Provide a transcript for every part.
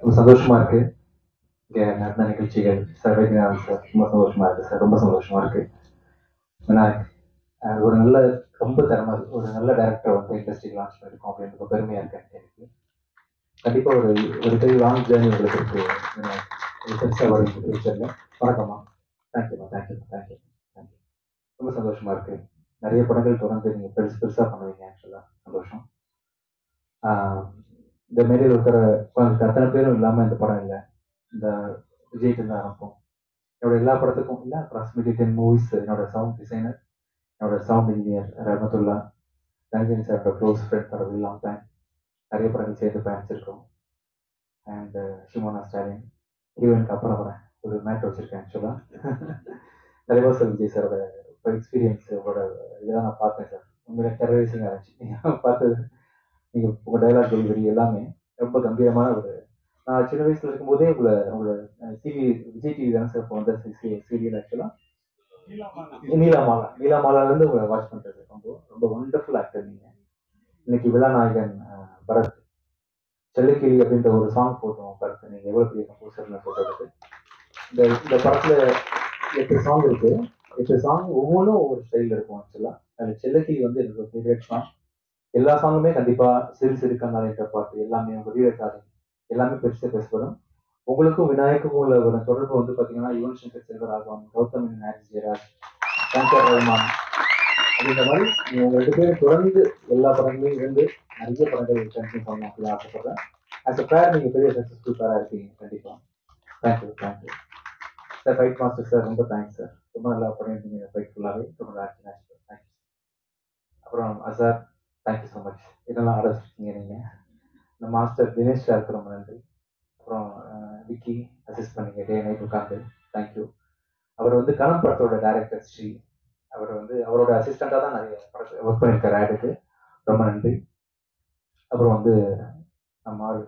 ரொம்ப சந்தோஷமா இருக்கு இங்க நடந்த நிகழ்ச்சிகள் சார் வைத்தியநாதன் சார் ரொம்ப சந்தோஷமா இருக்கு சார் ரொம்ப சந்தோஷமா இருக்கு விநாயக் அஹ் ஒரு நல்ல ரொம்ப திறமை ஒரு நல்ல டேரக்டர் வந்து இண்டஸ்ட்ரிக்கு லான்ச் பண்ணிருக்கோம் அப்படின்னு ரொம்ப பெருமையா இருக்கு எனக்கு கண்டிப்பா ஒரு ஒரு பெரிய லாங் ஜேர்னி உங்களுக்கு இருக்கு விநாயக். ஒரு பெருசா வரும் ஃபியூச்சர்ல வணக்கம்மா தேங்க்யூமா தேங்க்யூ தேங்க்யூ தேங்க்யூ ரொம்ப சந்தோஷமா இருக்கு நிறைய படங்கள் தொடர்ந்து நீங்க பெருசு பெருசா பண்ணுவீங்க ஆக்சுவலா சந்தோஷம் ஆஹ் இந்த மேடையில் இருக்கிற கொஞ்சம் அத்தனை பேரும் இல்லாம இந்த படம் இல்லை இந்த விஜய்க்கு தான் ஆரம்பம் என்னோட எல்லா படத்துக்கும் இல்லை அப்ராக்சிமேட்லி டென் மூவிஸ் என்னோட சவுண்ட் டிசைனர் என்னோட சவுண்ட் இன்ஜினியர் ரஹமத்துல்லா ரஞ்சன் சாரோட close friend for very long time நிறைய படங்கள் சேர்ந்து பயணிச்சிருக்கோம் அண்ட் ஷிமோனா ஸ்டாலின் ஹீரோயினுக்கு அப்புறம் வரேன் ஒரு மேட் வச்சிருக்கேன் ஆக்சுவலாக தலைவாசல் விஜய் சாரோட இப்போ எக்ஸ்பீரியன்ஸ் உங்களோட இதெல்லாம் நான் பார்த்தேன் சார் உண்மையில டெரரிசிங்காக இருந்துச்சு நீங்கள் பார்த்தது நீங்கள் உங்கள் டைலாக் டெலிவரி எல்லாமே ரொம்ப கம்பீரமான ஒரு நான் சின்ன வயசுல இருக்கும்போதே உங்களை உங்களோட டிவி விஜய் டிவி தானே சார் இப்போ வந்த சீரியல் ஆக்சுவலாக நீலாமாலா நீலாமாலால இருந்து உங்களை வாட்ச் பண்றது ரொம்ப ரொம்ப ஒண்டர்ஃபுல் ஆக்டர் நீங்க இன்னைக்கு விழாநாயகன் அஹ், பரத் செல்லிக்கிளி அப்படின்ற ஒரு சாங் போட்டோம் பரத் நீங்க எவ்வளவு பெரிய கம்போசர்னு சொல்றதுக்கு இந்த இந்த படத்துல எட்டு சாங் இருக்கு எட்டு சாங் ஒவ்வொன்றும் ஒவ்வொரு ஸ்டைல் இருக்கும் ஆக்சுவலா அதுல செல்லக்கிளி வந்து எனக்கு ஃபேவரட் சாங் எல்லா சாங்குமே கண்டிப்பா சிறு சிறு கண்ணாடின்ற பாட்டு எல்லாமே உங்க வீரக்காரி எல்லாமே பெருசா பேசப்படும் உங்களுக்கும் விநாயகருக்கும் உள்ள ஒரு தொடர்பு வந்து பாத்தீங்கன்னா யுவன் சங்கர் செல்வராகவன் கௌதம் ஹாரிஸ் ஜெயராஜ் சங்கர் ரஹ்மான் அப்படின்ற மாதிரி நீங்க உங்க ரெண்டு பேரும் தொடர்ந்து எல்லா படங்களையும் இருந்து நிறைய படங்கள் கண்டினியூ பண்ணணும் அப்படின்னு ஆசைப்படுறேன் ஆஸ் அ பேர் நீங்க பெரிய சக்சஸ்ஃபுல் பேரா இருக்கீங்க கண்டிப்பா thank you thank you sir fight master sir ரொம்ப தேங்க்ஸ் சார் ரொம்ப நல்லா பண்ணியிருந்தீங்க ஃபைட் ஃபுல்லாகவே ரொம்ப நல்லா இருந்துச்சு தேங்க்யூ அப்புறம் சார் தேங்க்யூ ஸோ மச் இதெல்லாம் ஆர்டர் வச்சிருக்கீங்க நீங்க இந்த மாஸ்டர் தினேஷ் சாருக்கு ரொம்ப நன்றி அப்புறம் அஹ், விக்கி அசிஸ்ட் பண்ணீங்க டே நைட் உட்காந்து தேங்க்யூ அவர் வந்து கணம் படத்தோட டைரக்டர் ஸ்ரீ அவர் வந்து அவரோட அசிஸ்டண்டாக தான் நிறைய படத்தை ஒர்க் பண்ணியிருக்காரு ஆடுக்கு ரொம்ப நன்றி அப்புறம் வந்து நம்ம ஆள்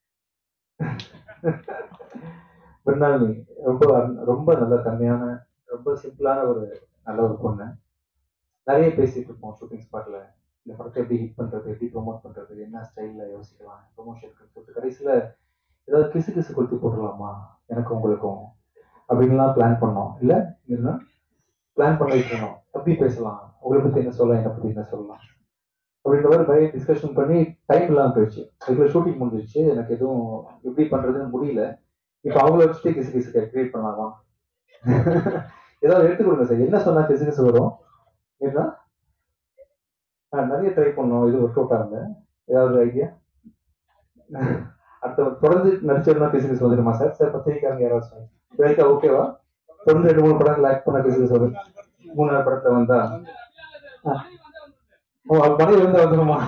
மிருணாளினி ரொம்ப ரொம்ப நல்ல தன்மையான ரொம்ப சிம்பிளான ஒரு நல்ல ஒரு பொண்ணு நிறைய பேசிட்டு இருப்போம் ஷூட்டிங் ஸ்பாட்ல இந்த படத்தை எப்படி ஹிட் பண்றது எப்படி ப்ரோமோட் பண்றது என்ன ஸ்டைல்ல யோசிக்கலாம் ப்ரொமோஷனுக்கு சொல்லிட்டு கடைசியில ஏதாவது கிசு கிசு கொடுத்து போட்டுடலாமா எனக்கும் உங்களுக்கும் அப்படின்லாம் பிளான் பண்ணோம் இல்ல இல்லைன்னா பிளான் பண்ணிட்டு இருந்தோம் எப்படி பேசலாம் உங்களை பத்தி என்ன சொல்லலாம் என்னை பத்தி என்ன சொல்லலாம் அப்படின்ற மாதிரி நிறைய டிஸ்கஷன் பண்ணி டைம் இல்லாம போயிடுச்சு அதுக்குள்ள ஷூட்டிங் முடிஞ்சிருச்சு எனக்கு எதுவும் எப்படி பண்றதுன்னு முடியல இப்போ அவங்கள வச்சுட்டு கிசு கிசு கிரியேட் பண்ணலாமா ஏதாவது எடுத்து கொடுங்க சார் என்ன சொன்னா கிசு கிசு வரும் ஏன்னா ஆ, நிறைய ட்ரை பண்ணோம் இது ஒர்க் அவுட் ஆகல ஏதாவது ஐடியா அடுத்த தொடர்ந்து நடிச்சிருந்தா கிசு கிசு வந்துடுமா சார் சார் பத்திரிக்காரங்க யாராவது சொன்னாங்க வேலைக்கா ஓகேவா தொடர்ந்து ரெண்டு மூணு படம் லைக் பண்ண கிசு கிசு வரும் மூணாவது படத்துல வந்தா ஆ. ஓ அது மனைவி வந்து வந்துடுமா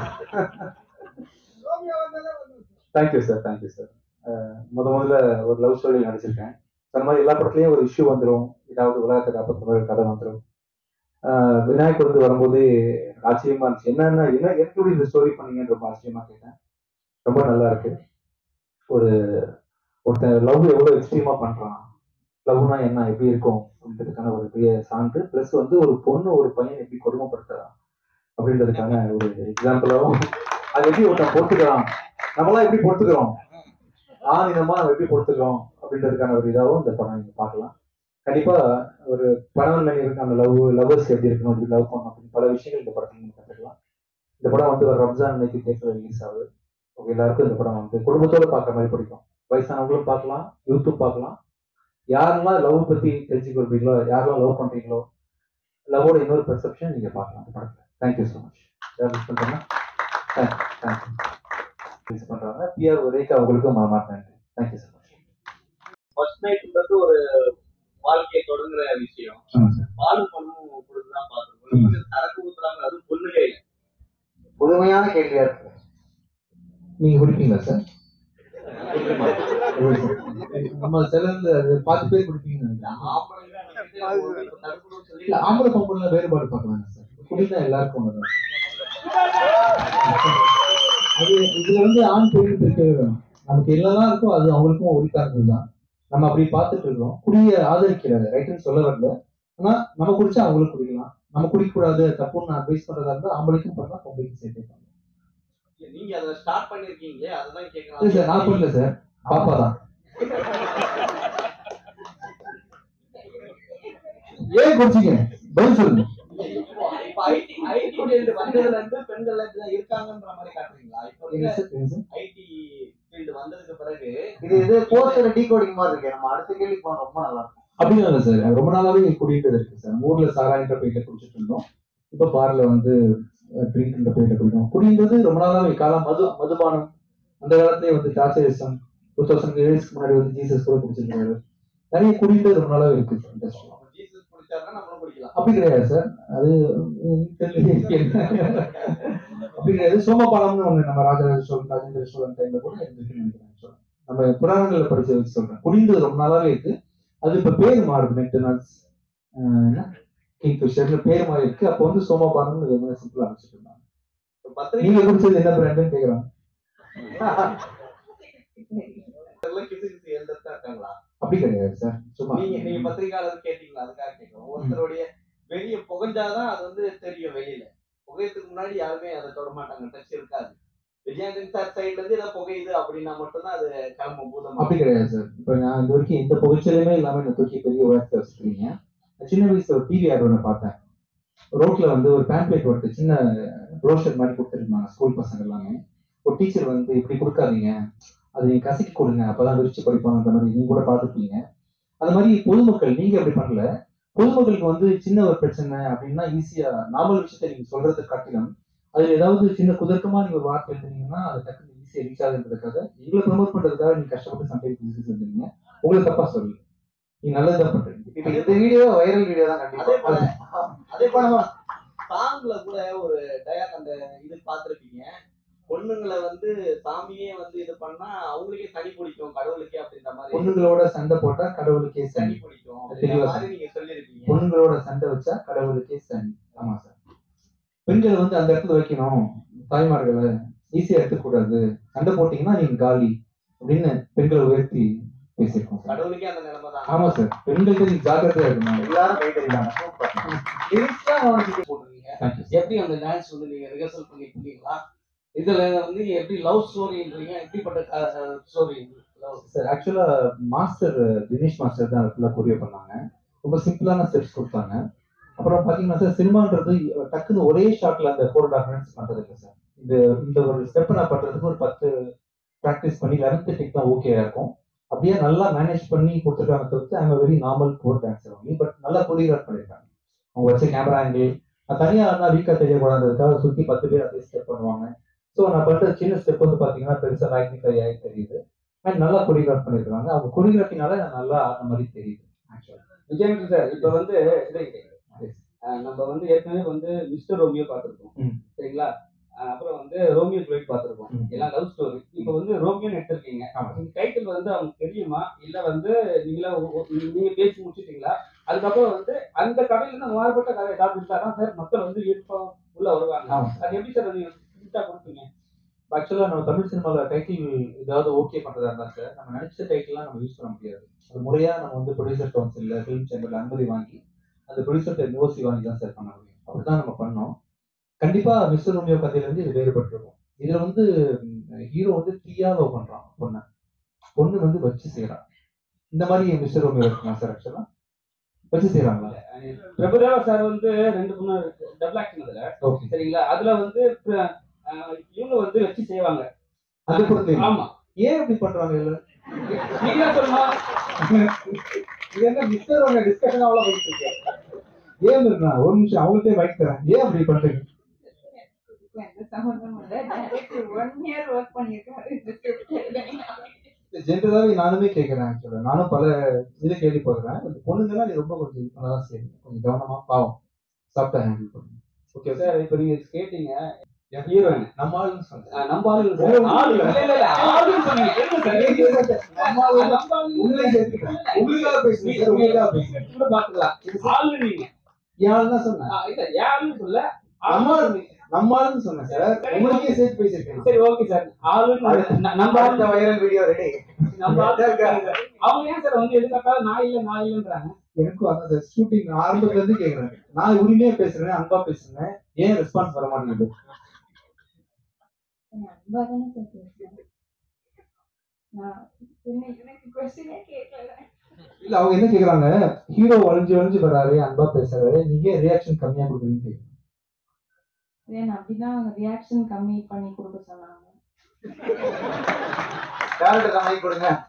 தேங்க்யூ சார் தேங்க்யூ சார் முத முதல்ல ஒரு லவ் ஸ்டோரி நடிச்சிருக்கேன் அந்த மாதிரி எல்லா படத்துலயும் ஒரு இஷ்யூ வந்துடும் ஏதாவது உலகத்தை காப்பாற்ற மாதிரி ஒரு கதை வந்துடும் ஆஹ் விநாயக் வந்து வரும்போது எனக்கு ஆச்சரியமா இருந்துச்சு என்னன்னா என்ன எப்படி இந்த ஸ்டோரி பண்ணீங்கன்னு ரொம்ப ஆச்சரியமா கேட்டேன் ரொம்ப நல்லா இருக்கு ஒரு ஒருத்தன் லவ் எவ்வளவு எக்ஸ்ட்ரீமா பண்றான் லவ்னா என்ன எப்படி இருக்கும் அப்படின்றதுக்கான ஒரு பெரிய சான்று பிளஸ் வந்து ஒரு பொண்ணு ஒரு பையன் எப்படி கொடுமைப்படுத்துறான் அப்படின்றதுக்கான ஒரு எக்ஸாம்பிளாவும் அது எப்படி ஒருத்தன் பொறுத்துக்கிறான் நம்மளாம் எப்படி பொறுத்துக்கிறோம் ஆணினமா நம்ம எப்படி பொறுத்துக்கிறோம் அப்படின்றதுக்கான ஒரு இதாகவும் இந்த படம் நீங்க பார்க்கலாம் கண்டிப்பா ஒரு கணவன் மனைவிக்கான லவ் லவ்வர்ஸ் எப்படி இருக்கணும் எப்படி லவ் பண்ணணும் அப்படின்னு பல விஷயங்கள் இந்த படத்துல நீங்க கத்துக்கலாம் இந்த படம் வந்து ஒரு ரம்ஜான் அன்னைக்கு தேட்டர் ரிலீஸ் ஆகுது உங்க எல்லாருக்கும் இந்த படம் வந்து குடும்பத்தோட பார்க்குற மாதிரி பிடிக்கும் வயசானவங்களும் பார்க்கலாம் யூத்தும் பார்க்கலாம் யாரெல்லாம் லவ் பத்தி தெரிஞ்சுக்க விரும்புறீங்களோ யாரெல்லாம் லவ் பண்றீங்களோ லவ்வோட இன்னொரு பெர்செப்ஷன் நீங்க பார்க்கலாம் இந்த படத்துல தேங்க்யூ ஸோ மச் யார் மிஸ் பண்றீங்கன்னா தேங்க்யூ தேங்க்யூ மிஸ் பண்றாங்க பிஆர் ரேகா உங்களுக்கும் மனமார்ந்த நன்றி தேங்க்யூ ஸோ மச் ஃபர்ஸ்ட் நைட்ன்றது ஒரு வாழ்க்கையை தொடங்குற விஷயம் ஆமாம் சார் பாலும் பொண்ணும் கொடுத்துதான் பார்த்துருக்கோம் நீங்க சரக்கு ஊத்துறாங்க அது பொண்ணுலே இல்லை புதுமையான கேள்வியா இருக்கு நீங்க குடிப்பீங்களா சார் நம்ம சிலர்ல பாத்து பேர் குடிப்பீங்கன்னு நினைக்கிறேன் ஆம்பளைங்க தடுக்கணும்னு சொல்லி இல்ல ஆம்பளை பொம்பளை வேறுபாடு பார்க்கலாம் சார் குடினா எல்லாருக்கும் ஒண்ணுதான் அது இதுல வந்து ஆண் பெண் பிரிக்கவே வேணும் நமக்கு என்னதான் இருக்கோ அது அவங்களுக்கும் உரித்தானது தான் நம்ம அப்படி பார்த்துட்டு இருக்கோம் குடிய ஆதரிக்கிறாரு ரைட்டுன்னு சொல்ல வரல ஆனா நம்ம குடிச்சா அவங்களுக்கு குடிக்கலாம் நம்ம குடிக்க கூடாது தப்புன்னு அட்வைஸ் பண்றதா இருந்தா ஆம்பளைக்கும் பண்ணலாம் பொம்பளைக்கும் சேர்த்து பண்ணலாம் இல்ல, நீங்க அதை ஸ்டார்ட் பண்ணிருக்கீங்களே அதுதான் இல்ல சார் நான் கேட்கலாம் பண்ணல சார் பாப்பா தான் ஏன் குடிச்சிங்க பதில் சொல்லுங்க இப்ப ஐடி ஐடி ஃபீல்டு வந்ததுல இருந்து பெண்கள் தான் இருக்காங்கன்ற மாதிரி காட்டுறீங்களா இப்போ என்ன சார், என்ன சார்? ஐடி ஃபீல்டு வந்ததுக்கு பிறகு இது இது போஸ்டர் டீகோடிங் மாதிரி இருக்கு நம்ம அடுத்த கேள்வி போனா ரொம்ப நல்லா இருக்கும் அப்படிலாம் இல்லை சார் ரொம்ப நாளாவே குடிக்கிறது இருக்கு சார் நம்ம ஊர்ல சாராயன்ற பேர்ல குடிச்சிட்டு இருந்தோம் இப்ப பார்ல வந்து ட்ரிங்க்ன்ற பேர்ல குடிக்கிறோம் குடின்றது ரொம்ப நாளாவே காலம் மது மதுபானம் அந்த காலத்திலே வந்து தாச்சரிசம் டூ தௌசண்ட் இயர்ஸ்க்கு முன்னாடி வந்து ஜீசஸ் கூட குடிச்சிருக்காரு நிறைய குடின்றது ரொம்ப நாளாவே இருக்கு சார் இண்டஸ்ட்ரியில் ஜீசஸ் குடிச்சாருன்னா நம்மளும் குடிக்கலாம் அப்படி கிடையாது சார் அது உம், தெரியல அப்படி கிடையாது சோமபாலம்னு ஒண்ணு நம்ம ராஜராஜ சோழன் ராஜேந்திர சோழன் டைம்ல கூட இருந்துச்சுன்னு நினைக்கிறேன் actually. நம்ம புராணங்கள்ல படிச்ச வச்சு சொல்றேன் குடின்றது ரொம்ப நாளாவே இருக்கு அது இப்ப பேர் மாறுது மெக்டனால்ஸ் கிங் ஃபிஷர்னு பேர் மாறி இருக்கு அப்போ வந்து சோமபாலம்னு ரொம்ப சிம்பிளா அனுப்பிச்சிட்டு இருந்தாங்க இப்ப பத்திரிகை நீங்க குடிச்சது என்ன பிராண்டுன்னு கேக்குறாங்க கிசு கிசு எழுதத்தான் இருக்காங்களா அப்படி கிடையாது சார் சும்மா நீங்க நீங்க பத்திரிகையாளர் கேட்டீங்களா அதுக்காக கேட்கிறோம் ஒருத்தருடைய வெளிய புகஞ்சாதான் அது வந்து தெரியும் வெளியில புகையத்துக்கு முன்னாடி யாருமே அதை தொட மாட்டாங்க டச் இருக்காது விஜயானந்த் சார் சைடுல இருந்து ஏதோ புகையுது அப்படின்னா மட்டும்தான் அது கிளம்பும் பூதம் அப்படி கிடையாது சார் இப்போ நான் இது வரைக்கும் எந்த புகைச்சலுமே இல்லாம என்ன தூக்கி பெரிய உயரத்தை வச்சுருக்கீங்க சின்ன வயசுல ஒரு டிவி ஆட் ஒன்று பார்த்தேன் ரோட்ல வந்து ஒரு பேம்ப்ளேட் ஒருத்தர் சின்ன ப்ரோஷர் மாதிரி கொடுத்துருந்தாங்க ஸ்கூல் பசங்க எல்லாமே ஒரு டீச்சர் வந்து இப்படி கொடுக்காதீங்க அது நீங்க கசக்கி கொடுங்க அப்பதான் விரிச்சு படிப்பாங்கன்ற மாதிரி நீங்க கூட பார்த்துருப்பீங்க அது மாதிரி பொதுமக்கள் நீங்க அப்படி பண்ணல பொதுமக்களுக்கு வந்து சின்ன ஒரு பிரச்சனை அப்படின்னா ஈஸியா நார்மல் விஷயத்தை நீங்க சொல்றதை காட்டிலும் அது ஏதாவது சின்ன குதர்க்கமா நீங்க ஒரு வார்த்தை எழுதுனீங்கன்னா அது டக்குனு ஈஸியா ரீச் ஆகுன்றதுக்காக எங்களை ப்ரொமோட் பண்றதுக்காக நீங்க கஷ்டப்பட்டு சம்டைம்ஸ் பிசினஸ் எழுதுறீங்க உங்களை தப்பா சொல்லு நீங்க நல்லதுதான் பண்றீங்க இப்ப இந்த வீடியோ வைரல் வீடியோ தான் அதே கண்டிப்பா போல அதே போல நம்ம சாங்ல கூட ஒரு டயர் அந்த இது பார்த்திருப்பீங்க பொண்ணுங்களை வந்து சாமியே வந்து இது பண்ணா அவங்களுக்கே சனி பிடிக்கும் கடவுளுக்கே அப்படின்ற மாதிரி பொண்ணுங்களோட சண்டை போட்டா கடவுளுக்கே சனி சனி பிடிக்கும் அது அப்படின்ற தெளிவா மாதிரி நீங்க சொல்லியிருக்கீங்க பொண்ணுங்களோட சண்டை வச்சா கடவுளுக்கே சனி ஆமா சார் பெண்களை வந்து அந்த இடத்துல வைக்கணும் தாய்மார்களை ஈஸியா எடுத்துக்கூடாது சண்டை போட்டீங்கன்னா நீங்க காலி அப்படின்னு பெண்களை உயர்த்தி பேசியிருக்கோம் சார் கடவுளுக்கே அந்த நிலைமை தான் ஆமா சார் பெண்களுக்கு நீங்க ஜாக்கிரதையா இருக்கணும் எல்லாரும் கை தருவாங்க சூப்பர் லிரிக்ஸா கவனிச்சுட்டு போட்டுருக்கீங்க தேங்க்யூ எப்படி அந்த டான்ஸ் வந்து நீங்க ரிஹர்சல் பண்ணி பண்ணீங்களா இதுல வந்து நீங்க எப்படி லவ் ஸ்டோரின்றீங்க எப்படிப்பட்ட ஸ்டோரி லவ் சார் ஆக்சுவலா மாஸ்டர் தினேஷ் மாஸ்டர் தான் ஃபுல்லாக கொரியோ பண்ணாங்க ரொம்ப சிம்பிளான ஸ்டெப்ஸ் கொடுத்தாங்க அப்புறம் பாத்தீங்கன்னா சார் சினிமான்றது டக்குன்னு ஒரே ஷாட்ல அந்த ஃபோர் அண்ட் மினிட்ஸ் பண்றது இல்லை சார் இந்த இந்த ஒரு ஸ்டெப் நான் பண்றதுக்கு ஒரு பத்து ப்ராக்டிஸ் பண்ணி லெவன்த் டெக் தான் ஓகே இருக்கும் அப்படியே நல்லா மேனேஜ் பண்ணி கொடுத்துருக்காங்க தவிர்த்து I'm very normal poor dancer only but நல்லா கொரியோகிராஃப் பண்ணியிருக்காங்க அவங்க வச்ச கேமரா ஆங்கிள் நான் தனியாக நான் வீக்காக தெரியக்கூடாதுக்காக சுற்றி பத்து பேர் அதே ஸ்டெப் பண்ணுவாங்க ஸோ நான் பண்ற சின்ன ஸ்டெப் வந்து பார்த்தீங்கன்னா பெருசாக மேக்னிஃபை ஆகி தெரியுது அண்ட் நல்லா கொரியோகிராஃப் பண்ணியிருக்காங்க அவங்க கொரியோகிராஃபினால நான் நல்லா அந்த மாதிரி தெரியுது ஆக்சுவலாக விஜயன் சார் இப்ப வந்து இது, அஹ், நம்ம வந்து ஏற்கனவே வந்து மிஸ்டர் ரோமியோ பார்த்திருக்கோம் ம். சரிங்களா அஹ், அப்புறம் வந்து ரோமியோ ஜுலைட் பார்த்திருக்கோம் ம். எல்லாம் லவ் ஸ்டோரி இப்ப வந்து ரோமியோன்னு எடுத்திருக்கீங்க ஆமா. இந்த டைட்டில் வந்து அவங்க தெரியுமா இல்ல வந்து நீங்களா ஒ- ஒ- நீங்க பேசி முடிச்சிட்டீங்களா அதுக்கப்புறம் வந்து அந்த கதையில இருந்து மாறுபட்ட கதை ஏதாவது இருந்தாதான் சார் மக்கள் வந்து ஈர்ப்பா உள்ள வருவாங்க ஆமா அது எப்படி சார் நீங்க ஹிண்டா கொடுப்பீங்க ஆக்சுவலாக நம்ம தமிழ் சினிமாவில் டைட்டில் ஏதாவது ஓகே பண்ணுறதா இருந்தால் சார் நம்ம நினச்ச டைட்டில்லாம் நம்ம யூஸ் பண்ண முடியாது அது முறையாக நம்ம வந்து ப்ரொடியூசர் கவுன்சிலில் ஃபிலிம் சேம்பரில் அனுமதி வாங்கி அந்த ப்ரொடியூசர்கிட்ட நிவோசி வாங்கி தான் சார் பண்ண முடியும் அப்படி தான் நம்ம பண்ணோம் கண்டிப்பாக மிஸ்டர் ரோமியோ கதையிலேருந்து இது வேறுபட்டிருக்கும் இதில் வந்து ஹீரோ வந்து தீயா லவ் பண்ணுறான் பொண்ணை பொண்ணு வந்து வச்சு செய்கிறான் இந்த மாதிரி மிஸ்டர் ரோமியோ இருக்குமா சார் ஆக்சுவலாக வச்சு செய்கிறாங்களா பிரபுதேவா சார் வந்து ரெண்டு மூணு டபுள் ஆக்ஷன் அதுல ஓகே சரிங்களா அதுல வந்து பிர- அஹ், இவங்க வந்து வச்சு செய்வாங்க அது பொறுத்து ஆமா ஏன் இப்படி பண்ணுறாங்க இல்லை நீங்க சொல்லணும் இது என்ன மிஸ்டர் ரோமியோ டிஸ்கஷன் அவ்வளோ போயிட்டு இருக்கு ஏன் இருக்கா ஒரு நிமிஷம் அவங்கள்ட்டே வைக் தரேன் ஏன் அப்படி பண்றீங்க எந்த சம்மந்தமும் இல்லை டைரக்டர் ஒன் இயர் ஒர்க் பண்ணியிருக்காரு இந்த script எழுதுனீங்க. ஜென்ரலாவே நானுமே கேட்கறேன் ஆக்சுவலா நானும் பல இது கேள்விப்படுறேன் இந்த பொண்ணுங்கலாம் நீ ரொம்ப கொஞ்சம் இது பண்ணதான் சரி கொஞ்சம் கவனமா பாவம் சாப்பிட்டா ஹேண்டில் பண்ணுங்க ஓகே சார் சார் இப்ப நீங்க கேட்டீங்க ஹீரோயின் நம்ம ஆளுன்னு சொன்னேன் நம்ம ஆளுங்க சார் ஆளு இல்ல இல்ல இல்ல ஆளுன்னு சொன்னீங்க கேளுங்க சார் நம்ம ஆளு நம்ம ஆளுங்க உங்களே சேர்த்துக்கிறேன் உங்களுக்காக பேசுறேன் சார் உங்களுக்காக பேசுறேன் கூட பாத்துக்கலாம் ஆளு நீங்க யாரு தான் சொன்னேன் ஆ, இல்ல யாருன்னு சொல்ல நம்ம ஆளு ஆளு. நீங்க. நம்ம ஆளுன்னு சொன்னேன் சார் உங்களுக்கே சேர்த்து பேசியிருக்கேன் சரி ஓகே சார் ஆளுன்னு ந- நம்ம அடுத்த ஆளு வைரல் வீடியோ ரெடி நம்ம ஆளு இருக்காங்க. அவங்க ஏன் சார் வந்து எதுக்காக நான் இல்ல நான் இல்லன்றாங்க எனக்கும் அதான் சார் ஷூட்டிங் ஆரம்பத்துல இருந்து கேக்குறேன் நான் உரிமையா பேசுறேன் அன்பா பேசுறேன் ஏன் ரெஸ்பான்ஸ் வர மாட்டேங்குது அன்பாதானே சார் பேசுறேன். நான் என்ன எனக்கு கொஸ்டினே கேட்கல இல்ல அவங்க என்ன கேக்குறாங்க ஹீரோ வளைஞ்சு வளைஞ்சு வர்றாரு அன்பா பேசுறாரு நீங்க ரியாக்ஷன் கம்மியா கொடுக்குறீங்க கேக்குறாங்க. ஏன் அப்படிதான் அவங்க ரியாக்ஷன் கம்மி பண்ணி கொடுக்க சொன்னாங்க டேரக்டர் மைக் கொடுங்க